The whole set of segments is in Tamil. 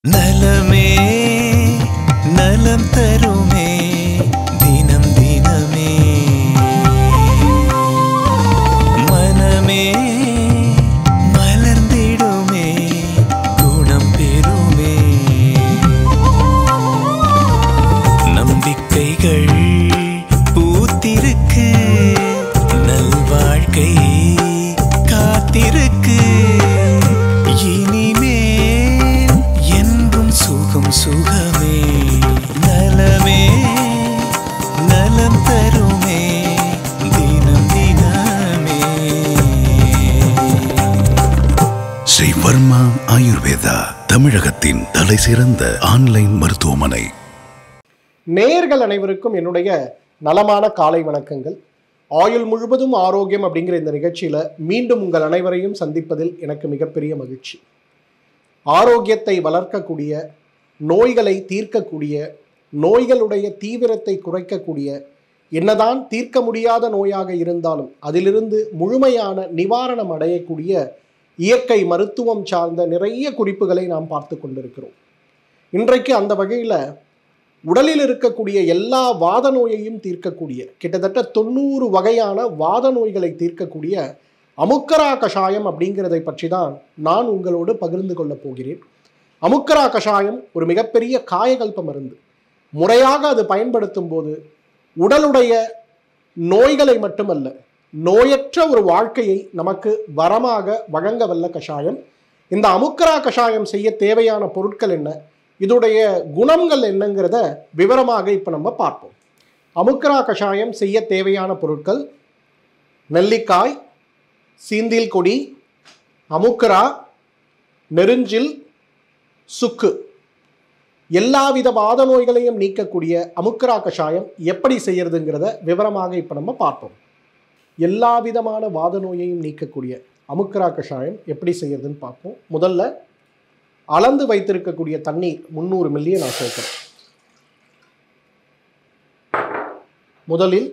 நலமே நலம் தருமே தினம் தினமே மனமே மலர்ந்திடுமே குணம் பெறுமே நம்பிக்கைகள் பூத்திருக்கு நல்வாழ்க்கை காத்திருக்கு இனிமேல் என்றும் சுகம் சுகமே நலமே நலம் தருமே தினம் தினமே ஸ்ரீ வர்மா ஆயுர்வேதா தமிழகத்தின் தலை சிறந்த ஆன்லைன் மருத்துவமனை நேயர்கள் அனைவருக்கும் என்னுடைய நலமான காலை வணக்கங்கள் ஆயுள் முழுவதும் ஆரோக்கியம் அப்படிங்கிற இந்த நிகழ்ச்சியில மீண்டும் உங்கள் அனைவரையும் சந்திப்பதில் எனக்கு மிகப்பெரிய மகிழ்ச்சி ஆரோக்கியத்தை வளர்க்கக்கூடிய நோய்களை தீர்க்கக்கூடிய நோய்களுடைய தீவிரத்தை குறைக்கக்கூடிய என்னதான் தீர்க்க முடியாத நோயாக இருந்தாலும் அதிலிருந்து முழுமையான நிவாரணம் அடையக்கூடிய இயற்கை மருத்துவம் சார்ந்த நிறைய குறிப்புகளை நாம் பார்த்து கொண்டிருக்கிறோம் இன்றைக்கு அந்த வகையில் உடலில் இருக்கக்கூடிய எல்லா வாத நோயையும் தீர்க்கக்கூடிய கிட்டத்தட்ட தொண்ணூறு வகையான வாத நோய்களை தீர்க்கக்கூடிய அமுக்கரா கஷாயம் அப்படிங்கிறதை பற்றி தான் நான் உங்களோடு பகிர்ந்து கொள்ளப் போகிறேன் அமுக்கரா கஷாயம் ஒரு மிகப்பெரிய காயகல்ப மருந்து முறையாக அது பயன்படுத்தும் போது உடலுடைய நோய்களை மட்டுமல்ல நோயற்ற ஒரு வாழ்க்கையை நமக்கு வரமாக வழங்க வல்ல கஷாயம் இந்த அமுக்கரா கஷாயம் செய்ய தேவையான பொருட்கள் என்ன இதோடைய குணங்கள் என்னங்கிறத விவரமாக இப்போ நம்ம பார்ப்போம் அமுக்கரா கஷாயம் செய்ய தேவையான பொருட்கள் நெல்லிக்காய் சீந்தில் கொடி அமுக்கரா நெருஞ்சில் சுக்கு எல்லாவித வாத நோய்களையும் நீக்கக்கூடிய அமுக்கரா கஷாயம் எப்படி செய்யறதுங்கிறத விவரமாக இப்போ நம்ம பார்ப்போம் எல்லா விதமான வாத நோயையும் நீக்கக்கூடிய அமுக்கரா கஷாயம் எப்படி செய்யறதுன்னு பார்ப்போம் முதல்ல அளந்து வைத்திருக்கக்கூடிய தண்ணீர் முந்நூறு மில்லியை நான் சேர்க்கிறேன் முதலில்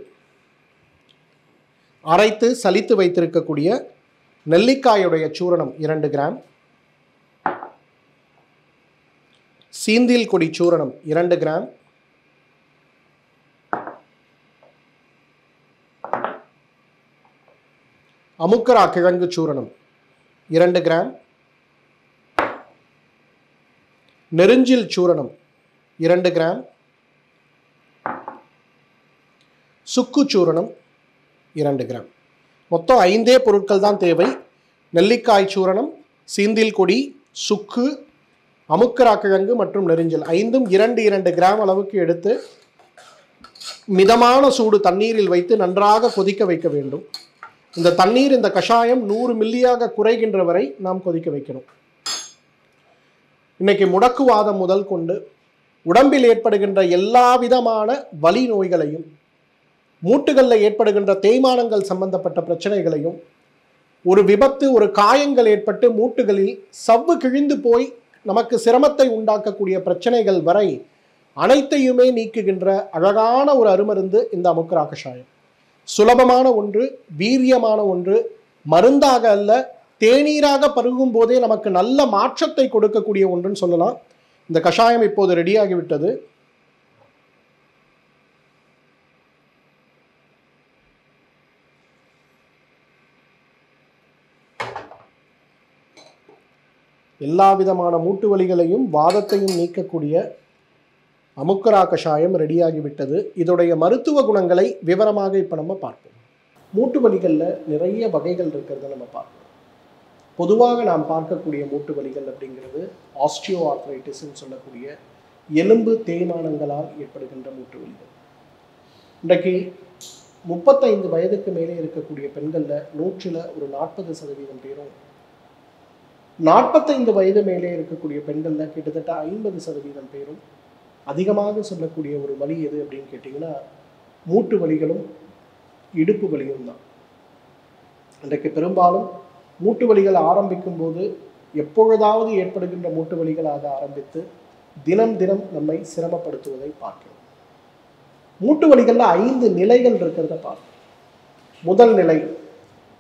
அரைத்து சலித்து வைத்திருக்கக்கூடிய நெல்லிக்காயுடைய சூரணம் இரண்டு கிராம் சீந்தில் கொடி சூரணம் இரண்டு கிராம் அமுக்கரா கிழங்கு சூரணம் இரண்டு கிராம் நெருஞ்சில் சூரணம் இரண்டு கிராம் சுக்கு சூரணம் இரண்டு கிராம் மொத்தம் ஐந்தே பொருட்கள் தான் தேவை நெல்லிக்காய் சூரணம் சீந்தில் கொடி சுக்கு அமுக்கரா கிழங்கு மற்றும் நெருஞ்சில் ஐந்தும் இரண்டு இரண்டு கிராம் அளவுக்கு எடுத்து மிதமான சூடு தண்ணீரில் வைத்து நன்றாக கொதிக்க வைக்க வேண்டும் இந்த தண்ணீர் இந்த கஷாயம் நூறு மில்லியாக குறைகின்ற வரை நாம் கொதிக்க வைக்கணும் இன்னைக்கு முடக்குவாதம் முதல் கொண்டு உடம்பில் ஏற்படுகின்ற எல்லா விதமான வலி நோய்களையும் மூட்டுகளில் ஏற்படுகின்ற தேய்மானங்கள் சம்பந்தப்பட்ட பிரச்சனைகளையும் ஒரு விபத்து ஒரு காயங்கள் ஏற்பட்டு மூட்டுகளில் சவ்வு கிழிந்து போய் நமக்கு சிரமத்தை உண்டாக்கக்கூடிய பிரச்சனைகள் வரை அனைத்தையுமே நீக்குகின்ற அழகான ஒரு அருமருந்து இந்த அமுக்கரா கஷாயம் சுலபமான ஒன்று வீரியமான ஒன்று மருந்தாக அல்ல தேநீராக பருகும் போதே நமக்கு நல்ல மாற்றத்தை கொடுக்கக்கூடிய ஒன்றுன்னு சொல்லலாம் இந்த கஷாயம் இப்போது ரெடியாகிவிட்டது எல்லா விதமான மூட்டு வலிகளையும் வாதத்தையும் நீக்கக்கூடிய அமுக்கரா கஷாயம் ரெடியாகிவிட்டது இதோடைய மருத்துவ குணங்களை விவரமாக இப்போ நம்ம பார்ப்போம் மூட்டு வலிகளில் நிறைய வகைகள் இருக்கிறத நம்ம பார்ப்போம் பொதுவாக நாம் பார்க்கக்கூடிய மூட்டு வலிகள் அப்படிங்கிறது ஆஸ்டியோ ஆர்த்ரைட்டிஸ்ன்னு சொல்லக்கூடிய எலும்பு தேய்மானங்களால் ஏற்படுகின்ற மூட்டு வலிகள் இன்றைக்கு முப்பத்தைந்து வயதுக்கு மேலே இருக்கக்கூடிய பெண்களில் நூற்றில் ஒரு நாற்பது சதவீதம் பேரும் நாற்பத்தைந்து வயது மேலே இருக்கக்கூடிய பெண்களில் கிட்டத்தட்ட ஐம்பது சதவீதம் பேரும் அதிகமாக சொல்லக்கூடிய ஒரு வலி எது அப்படின்னு கேட்டிங்கன்னா மூட்டு வலிகளும் இடுப்பு வலியும் தான் இன்றைக்கு பெரும்பாலும் மூட்டு வலிகள் ஆரம்பிக்கும் போது எப்பொழுதாவது ஏற்படுகின்ற மூட்டு வலிகளாக ஆரம்பித்து தினம் தினம் நம்மை சிரமப்படுத்துவதை பார்க்கிறோம் மூட்டு வலிகளில் ஐந்து நிலைகள் இருக்கிறத பார்ப்போம் முதல் நிலை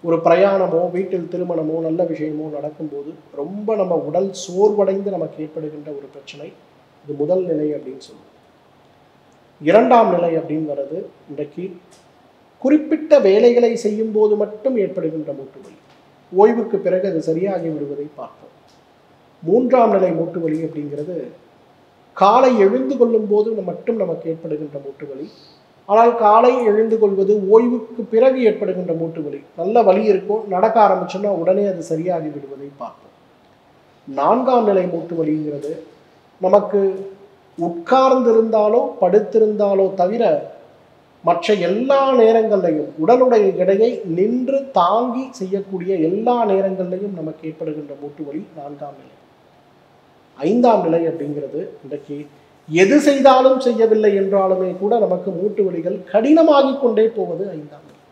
ஒரு பிரயாணமோ வீட்டில் திருமணமோ நல்ல விஷயமோ நடக்கும்போது ரொம்ப நம்ம உடல் சோர்வடைந்து நமக்கு ஏற்படுகின்ற ஒரு பிரச்சனை இது முதல் நிலை அப்படின்னு சொல்லுவோம் இரண்டாம் நிலை அப்படின்னு வர்றது இன்றைக்கு குறிப்பிட்ட வேலைகளை செய்யும் போது மட்டும் ஏற்படுகின்ற மூட்டு வலி ஓய்வுக்கு பிறகு அது சரியாகி விடுவதை பார்ப்போம் மூன்றாம் நிலை மூட்டு வலி அப்படிங்கிறது காலை எழுந்து கொள்ளும் போது மட்டும் நமக்கு ஏற்படுகின்ற மூட்டு வலி ஆனால் காலை எழுந்து கொள்வது ஓய்வுக்கு பிறகு ஏற்படுகின்ற மூட்டு வலி நல்ல வலி இருக்கும் நடக்க ஆரம்பிச்சோம்னா உடனே அது சரியாகி விடுவதை பார்ப்போம் நான்காம் நிலை மூட்டு வலிங்கிறது நமக்கு உட்கார்ந்திருந்தாலோ படுத்திருந்தாலோ தவிர மற்ற எல்லா நேரங்கள்லையும் உடலுடைய எடையை நின்று தாங்கி செய்யக்கூடிய எல்லா நேரங்கள்லையும் நமக்கு ஏற்படுகின்ற மூட்டு வலி நான்காம் நிலை ஐந்தாம் நிலை அப்படிங்கிறது இன்றைக்கு எது செய்தாலும் செய்யவில்லை என்றாலுமே கூட நமக்கு மூட்டு வலிகள் கடினமாகிக் கொண்டே போவது ஐந்தாம் நிலை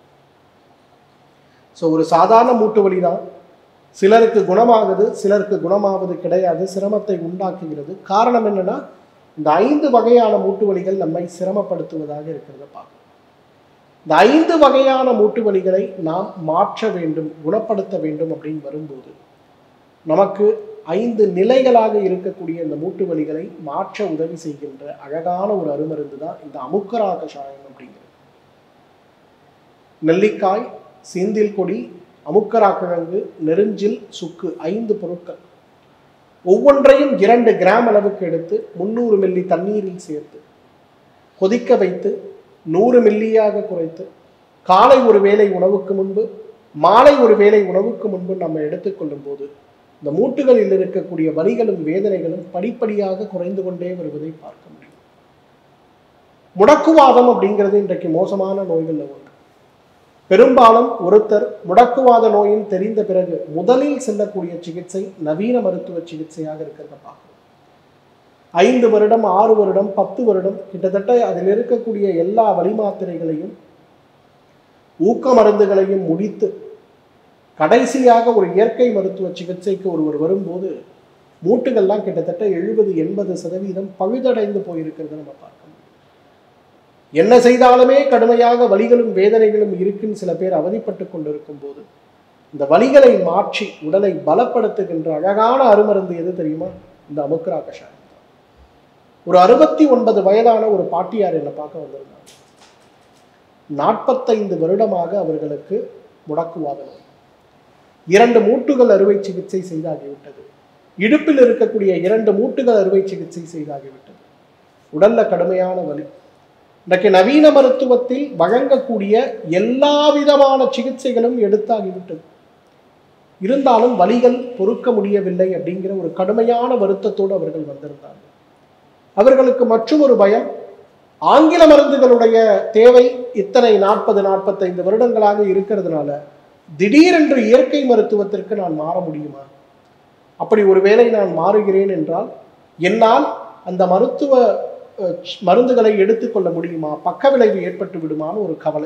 ஸோ ஒரு சாதாரண மூட்டு வலி தான் சிலருக்கு குணமாகுது சிலருக்கு குணமாவது கிடையாது சிரமத்தை உண்டாக்குகிறது காரணம் என்னன்னா இந்த ஐந்து வகையான மூட்டு வலிகள் நம்மை சிரமப்படுத்துவதாக இருக்கிறத பார்க்கணும் இந்த ஐந்து வகையான மூட்டு வலிகளை நாம் மாற்ற வேண்டும் குணப்படுத்த வேண்டும் அப்படின்னு வரும்போது நமக்கு ஐந்து நிலைகளாக இருக்கக்கூடிய இந்த மூட்டு வலிகளை மாற்ற உதவி செய்கின்ற அழகான ஒரு அருமருந்து தான் இந்த அமுக்கரா கஷாயம் அப்படிங்கிறது நெல்லிக்காய் சீந்தில் கொடி அமுக்கரா கிழங்கு நெருஞ்சில் சுக்கு ஐந்து பொருட்கள் ஒவ்வொன்றையும் இரண்டு கிராம் அளவுக்கு எடுத்து முந்நூறு மில்லி தண்ணீரில் சேர்த்து கொதிக்க வைத்து நூறு மில்லியாக குறைத்து காலை ஒரு வேளை உணவுக்கு முன்பு மாலை ஒரு வேளை உணவுக்கு முன்பு நம்ம எடுத்துக்கொள்ளும் போது இந்த மூட்டுகளில் இருக்கக்கூடிய வலிகளும் வேதனைகளும் படிப்படியாக குறைந்து கொண்டே வருவதை பார்க்க முடியும் முடக்குவாதம் அப்படிங்கிறது இன்றைக்கு மோசமான நோய்களில் ஒன்று பெரும்பாலும் ஒருத்தர் முடக்குவாத நோயின் தெரிந்த பிறகு முதலில் செல்லக்கூடிய சிகிச்சை நவீன மருத்துவ சிகிச்சையாக இருக்கிறத பார்க்கணும் ஐந்து வருடம் ஆறு வருடம் பத்து வருடம் கிட்டத்தட்ட அதில் இருக்கக்கூடிய எல்லா வழிமாத்திரைகளையும் ஊக்க மருந்துகளையும் முடித்து கடைசியாக ஒரு இயற்கை மருத்துவ சிகிச்சைக்கு ஒருவர் வரும்போது மூட்டுகள்லாம் கிட்டத்தட்ட எழுபது எண்பது சதவீதம் பழுதடைந்து போயிருக்கிறத நம்ம பார்க்க முடியும் என்ன செய்தாலுமே கடுமையாக வலிகளும் வேதனைகளும் இருக்குன்னு சில பேர் அவதிப்பட்டு கொண்டிருக்கும் போது இந்த வலிகளை மாற்றி உடலை பலப்படுத்துகின்ற அழகான அருமருந்து எது தெரியுமா இந்த அமுக்ரா கஷாயம் ஒரு அறுபத்தி ஒன்பது வயதான ஒரு பாட்டியார் என்னை பார்க்க வந்திருந்தாங்க நாற்பத்தைந்து வருடமாக அவர்களுக்கு முடக்குவாத நோய் இரண்டு மூட்டுகள் அறுவை சிகிச்சை செய்தாகிவிட்டது இடுப்பில் இருக்கக்கூடிய இரண்டு மூட்டுகள் அறுவை சிகிச்சை செய்தாகிவிட்டது உடல்ல கடுமையான வலி இன்றைக்கு நவீன மருத்துவத்தில் வழங்கக்கூடிய எல்லா விதமான சிகிச்சைகளும் எடுத்தாகிவிட்டது இருந்தாலும் வலிகள் பொறுக்க முடியவில்லை அப்படிங்கிற ஒரு கடுமையான வருத்தத்தோடு அவர்கள் வந்திருந்தார்கள் அவர்களுக்கு மற்றும் ஒரு பயம் ஆங்கில மருந்துகளுடைய தேவை இத்தனை நாற்பது நாற்பத்தைந்து வருடங்களாக இருக்கிறதுனால திடீரென்று இயற்கை மருத்துவத்திற்கு நான் மாற முடியுமா அப்படி ஒருவேளை நான் மாறுகிறேன் என்றால் என்னால் அந்த மருத்துவ அஹ், மருந்துகளை எடுத்துக்கொள்ள முடியுமா பக்க விளைவு ஏற்பட்டு விடுமான்னு ஒரு கவலை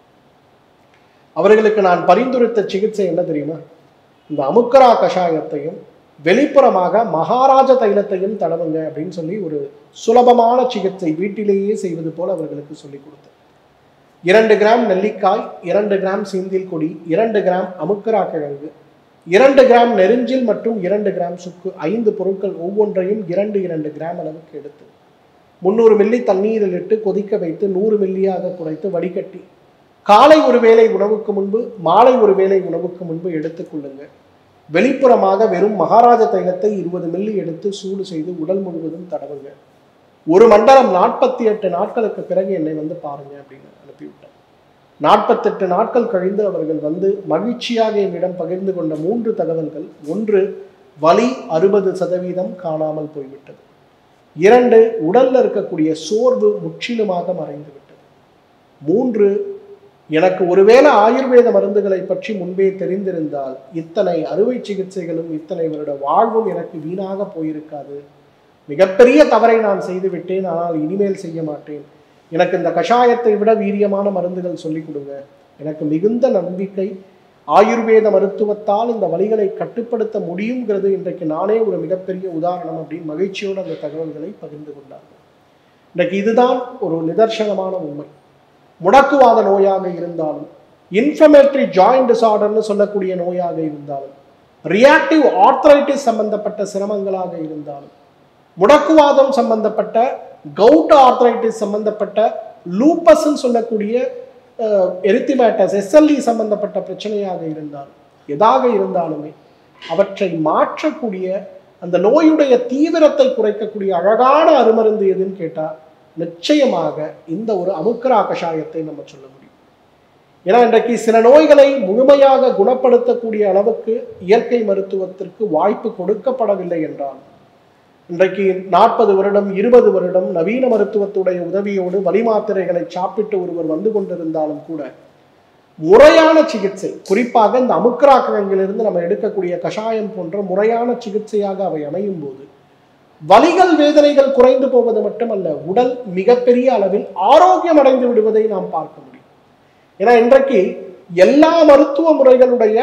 அவர்களுக்கு நான் பரிந்துரைத்த சிகிச்சை என்ன தெரியுமா இந்த அமுக்கரா கஷாயத்தையும் வெளிப்புறமாக மகாராஜ தைலத்தையும் தடவுங்க அப்படின்னு சொல்லி ஒரு சுலபமான சிகிச்சை வீட்டிலேயே செய்வது போல அவர்களுக்கு சொல்லிக் கொடுத்தேன் இரண்டு கிராம் நெல்லிக்காய் இரண்டு கிராம் சீந்தில் கொடி இரண்டு கிராம் அமுக்கரா கிழங்கு இரண்டு கிராம் நெருஞ்சில் மற்றும் இரண்டு கிராம் சுக்கு ஐந்து பொருட்கள் ஒவ்வொன்றையும் இரண்டு இரண்டு கிராம் அளவுக்கு எடுத்து முந்நூறு மில்லி தண்ணீரில் இட்டு கொதிக்க வைத்து நூறு மில்லியாக குறைத்து வடிகட்டி காலை ஒரு வேளை உணவுக்கு முன்பு மாலை ஒரு வேளை உணவுக்கு முன்பு எடுத்துக்கொள்ளுங்க வெளிப்புறமாக வெறும் மகாராஜ தைலத்தை இருபது மில்லி எடுத்து சூடு செய்து உடல் முழுவதும் தடவுங்க ஒரு மண்டலம் நாற்பத்தி எட்டு நாட்களுக்கு பிறகு என்னை வந்து பாருங்க அப்படின்னு அனுப்பிவிட்டேன் நாற்பத்தெட்டு நாட்கள் கழிந்து அவர்கள் வந்து மகிழ்ச்சியாக என்னிடம் பகிர்ந்து கொண்ட மூன்று தகவல்கள் ஒன்று வலி அறுபது சதவீதம் காணாமல் போய்விட்டது இரண்டு உடல்ல இருக்கக்கூடிய சோர்வு முற்றிலுமாக மறைந்து விட்டது மூன்று எனக்கு ஒருவேளை ஆயுர்வேத மருந்துகளை பற்றி முன்பே தெரிந்திருந்தால் இத்தனை அறுவை சிகிச்சைகளும் இத்தனை வருட வாழ்வும் எனக்கு வீணாக போயிருக்காது மிகப்பெரிய தவறை நான் செய்து விட்டேன் ஆனால் இனிமேல் செய்ய மாட்டேன் எனக்கு இந்த கஷாயத்தை விட வீரியமான மருந்துகள் சொல்லிக் கொடுங்க எனக்கு மிகுந்த நம்பிக்கை ஆயுர்வேத மருத்துவத்தால் இந்த வலிகளை கட்டுப்படுத்த முடியுங்கிறது இன்றைக்கு நானே ஒரு மிகப்பெரிய உதாரணம் அப்படின்னு மகிழ்ச்சியோடு அந்த தகவல்களை பகிர்ந்து கொண்டார்கள் இன்றைக்கு இதுதான் ஒரு நிதர்சனமான உண்மை முடக்குவாத நோயாக இருந்தாலும் இன்ஃபர்மேட்டரி ஜாயிண்ட் டிசார்டர்னு சொல்லக்கூடிய நோயாக இருந்தாலும் ரியாக்டிவ் ஆர்த்ரைட்டிஸ் சம்பந்தப்பட்ட சிரமங்களாக இருந்தாலும் முடக்குவாதம் சம்பந்தப்பட்ட கவுட் ஆர்த்ரைட்டிஸ் சம்பந்தப்பட்ட லூப்பஸ்ன்னு சொல்லக்கூடிய எரித்திமேட்டஸ் எஸ்எல்இ சம்பந்தப்பட்ட பிரச்சனையாக இருந்தாலும் எதாக இருந்தாலுமே அவற்றை மாற்றக்கூடிய அந்த நோயுடைய தீவிரத்தை குறைக்கக்கூடிய அழகான அருமருந்து எதுன்னு கேட்டால் நிச்சயமாக இந்த ஒரு அமுக்கரா கஷாயத்தை நம்ம சொல்ல முடியும் ஏன்னா இன்றைக்கு சில நோய்களை முழுமையாக குணப்படுத்தக்கூடிய அளவுக்கு இயற்கை மருத்துவத்திற்கு வாய்ப்பு கொடுக்கப்படவில்லை என்றால் இன்றைக்கு நாற்பது வருடம் இருபது வருடம் நவீன மருத்துவத்துடைய உதவியோடு வலி மாத்திரைகளை சாப்பிட்டு ஒருவர் வந்து கொண்டிருந்தாலும் கூட முறையான சிகிச்சை குறிப்பாக இந்த அமுக்கராக்கங்களிலிருந்து நம்ம எடுக்கக்கூடிய கஷாயம் போன்ற முறையான சிகிச்சையாக அவை அமையும் போது வலிகள் வேதனைகள் குறைந்து போவது மட்டுமல்ல உடல் மிகப்பெரிய அளவில் ஆரோக்கியம் அடைந்து விடுவதை நாம் பார்க்க முடியும் ஏன்னா இன்றைக்கு எல்லா மருத்துவ முறைகளுடைய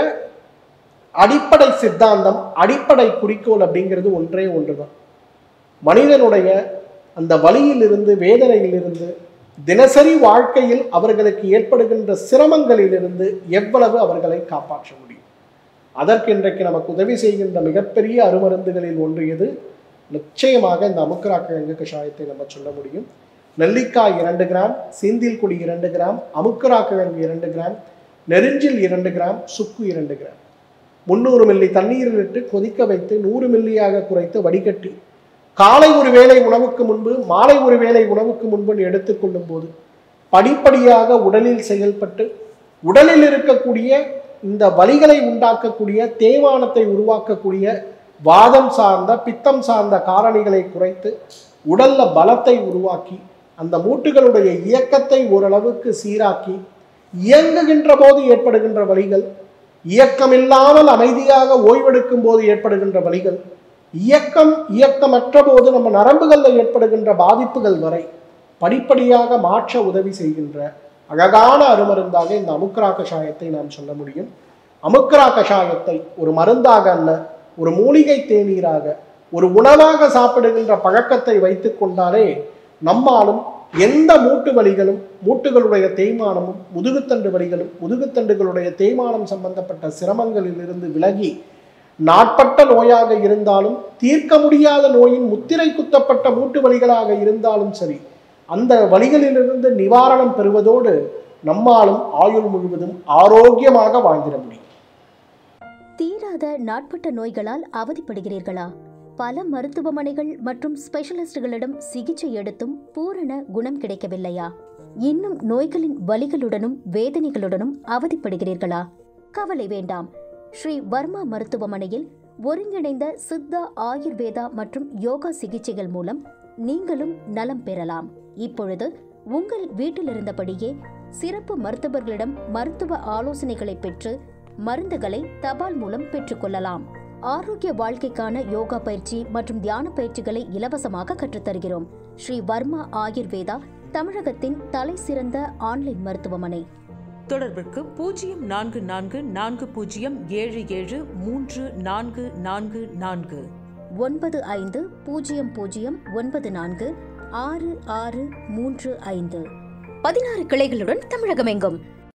அடிப்படை சித்தாந்தம் அடிப்படை குறிக்கோள் அப்படிங்கிறது ஒன்றே ஒன்றுதான் மனிதனுடைய அந்த வலியிலிருந்து வேதனையிலிருந்து தினசரி வாழ்க்கையில் அவர்களுக்கு ஏற்படுகின்ற சிரமங்களிலிருந்து எவ்வளவு அவர்களை காப்பாற்ற முடியும் அதற்கு இன்றைக்கு நமக்கு உதவி செய்கின்ற மிகப்பெரிய அருமருந்துகளில் ஒன்று எது நிச்சயமாக இந்த அமுக்கராக்கிழங்கு கஷாயத்தை நம்ம சொல்ல முடியும் நெல்லிக்காய் இரண்டு கிராம் சீந்தில் கொடி இரண்டு கிராம் அமுக்கராக்கிழங்கு இரண்டு கிராம் நெருஞ்சில் இரண்டு கிராம் சுக்கு இரண்டு கிராம் முந்நூறு மில்லி தண்ணீரில் இட்டு கொதிக்க வைத்து நூறு மில்லியாக குறைத்து வடிகட்டி காலை ஒரு வேளை உணவுக்கு முன்பு மாலை ஒரு வேளை உணவுக்கு முன்பு எடுத்துக்கொள்ளும் போது படிப்படியாக உடலில் செயல்பட்டு உடலில் இருக்கக்கூடிய இந்த வலிகளை உண்டாக்கக்கூடிய தேய்மானத்தை உருவாக்கக்கூடிய வாதம் சார்ந்த பித்தம் சார்ந்த காரணிகளை குறைத்து உடல்ல பலத்தை உருவாக்கி அந்த மூட்டுகளுடைய இயக்கத்தை ஓரளவுக்கு சீராக்கி இயங்குகின்ற போது ஏற்படுகின்ற வலிகள் இயக்கமில்லாமல் அமைதியாக ஓய்வெடுக்கும் போது ஏற்படுகின்ற வலிகள் இயக்கம் இயக்கமற்ற போது நம்ம நரம்புகளில் ஏற்படுகின்ற பாதிப்புகள் வரை படிப்படியாக மாற்ற உதவி செய்கின்ற அழகான அருமருந்தாக இந்த அமுக்ரா கஷாயத்தை நாம் சொல்ல முடியும் அமுக்ரா கஷாயத்தை ஒரு மருந்தாக அல்ல ஒரு மூலிகை தேநீராக ஒரு உணவாக சாப்பிடுகின்ற பழக்கத்தை வைத்துக் கொண்டாலே நம்மாலும் எந்த மூட்டு வலிகளும் மூட்டுகளுடைய தேய்மானமும் முதுகுத்தண்டு வலிகளும் முதுகுத்தண்டுகளுடைய தேய்மானம் சம்பந்தப்பட்ட சிரமங்களிலிருந்து விலகி நாட்பட்ட நோயாக இருந்தாலும் தீர்க்க முடியாத நோயின் முத்திரை குத்தப்பட்ட மூட்டு வலிகளாக இருந்தாலும் சரி அந்த வலிகளிலிருந்து நிவாரணம் பெறுவதோடு நம்மாலும் ஆயுள் முழுவதும் ஆரோக்கியமாக வாழ்ந்திட முடியும் தீராத நாட்பட்ட நோய்களால் அவதிப்படுகிறீர்களா பல மருத்துவமனைகள் மற்றும் ஸ்பெஷலிஸ்டுகளிடம் சிகிச்சை எடுத்தும் பூரண குணம் கிடைக்கவில்லையா இன்னும் நோய்களின் வலிகளுடனும் வேதனைகளுடனும் அவதிப்படுகிறீர்களா கவலை வேண்டாம் ஸ்ரீ வர்மா மருத்துவமனையில் ஒருங்கிணைந்த சித்தா ஆயுர்வேதா மற்றும் யோகா சிகிச்சைகள் மூலம் நீங்களும் நலம் பெறலாம் இப்பொழுது உங்கள் வீட்டிலிருந்தபடியே சிறப்பு மருத்துவர்களிடம் மருத்துவ ஆலோசனைகளை பெற்று மருந்துகளை தபால் மூலம் பெற்றுக்கொள்ளலாம் ஆரோக்கிய வாழ்க்கைக்கான யோகா பயிற்சி மற்றும் தியான பயிற்சிகளை இலவசமாக கற்றுத்தருகிறோம் ஸ்ரீ வர்மா ஆயுர்வேதா தமிழகத்தின் தலை சிறந்த ஆன்லைன் மருத்துவமனை தொடர்பிற்கு பூஜ்ஜியம் நான்கு நான்கு நான்கு பூஜ்ஜியம் ஏழு ஏழு மூன்று நான்கு நான்கு நான்கு ஒன்பது ஐந்து பூஜ்ஜியம் பூஜ்ஜியம் ஒன்பது நான்கு ஆறு ஆறு மூன்று ஐந்து பதினாறு கிளைகளுடன் தமிழகமெங்கும்